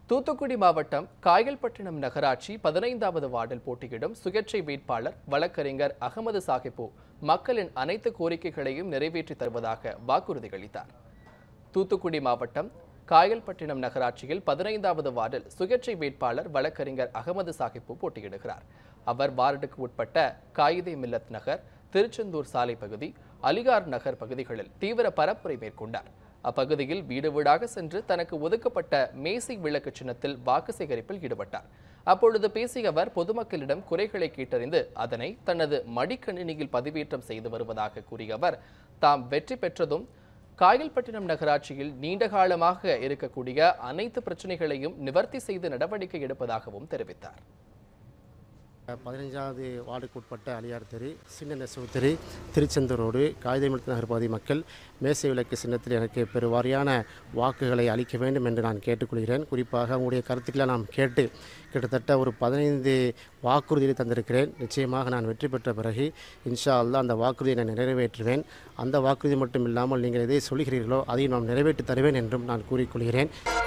தூத்துக்குடி மாவட்டம் காயல்பட்டினம் நகராட்சி பதினைந்தாவது வார்டில் போட்டியிடும் சுயேட்சை வேட்பாளர் வழக்கறிஞர் அகமது சாஹிப்பு மக்களின் அனைத்து கோரிக்கைகளையும் நிறைவேற்றி தருவதாக வாக்குறுதி அளித்தார் தூத்துக்குடி மாவட்டம் காயல்பட்டினம் நகராட்சியில் பதினைந்தாவது வார்டில் சுயேட்சை வேட்பாளர் வழக்கறிஞர் அகமது சாஹிப்பு போட்டியிடுகிறார் அவர் வார்டுக்கு உட்பட்ட காயிதே மில்லத் நகர் திருச்செந்தூர் சாலை பகுதி அலிகார் நகர் பகுதிகளில் தீவிர பரப்புரை மேற்கொண்டார் அப்பகுதியில் வீடு வீடாக சென்று தனக்கு ஒதுக்கப்பட்ட மேசி விளக்கு சின்னத்தில் வாக்கு சேகரிப்பில் ஈடுபட்டார் அப்பொழுது பேசிய அவர் பொதுமக்களிடம் குறைகளை கேட்டறிந்து அதனை தனது மடிக்கணினியில் பதிவேற்றம் செய்து வருவதாக கூறிய அவர் தாம் வெற்றி பெற்றதும் காயல்பட்டினம் நகராட்சியில் நீண்ட காலமாக இருக்கக்கூடிய அனைத்து பிரச்சனைகளையும் நிவர்த்தி செய்து நடவடிக்கை எடுப்பதாகவும் தெரிவித்தார் பதினஞ்சாவது வார்டுக்கு உட்பட்ட அலியார் தெரு சின்ன நெசவு தெரு திருச்செந்தூர் ரோடு காகிதமிழத்து நகர் பகுதி மக்கள் மேசை விளக்கு சின்னத்தில் எனக்கு பெருவாரியான வாக்குகளை அளிக்க வேண்டும் என்று நான் கேட்டுக்கொள்கிறேன் குறிப்பாக உங்களுடைய கருத்துக்களை நாம் கேட்டு கிட்டத்தட்ட ஒரு பதினைந்து வாக்குறுதியை தந்திருக்கிறேன் நிச்சயமாக நான் வெற்றி பெற்ற பிறகு இன்ஷா அல்லாஹ் அந்த வாக்குறுதியை நான் நிறைவேற்றுவேன் அந்த வாக்குறுதி மட்டும் இல்லாமல் நீங்கள் எதை சொல்கிறீர்களோ அதையும் நான் நிறைவேற்றி தருவேன் என்றும் நான் கூறிக்கொள்கிறேன்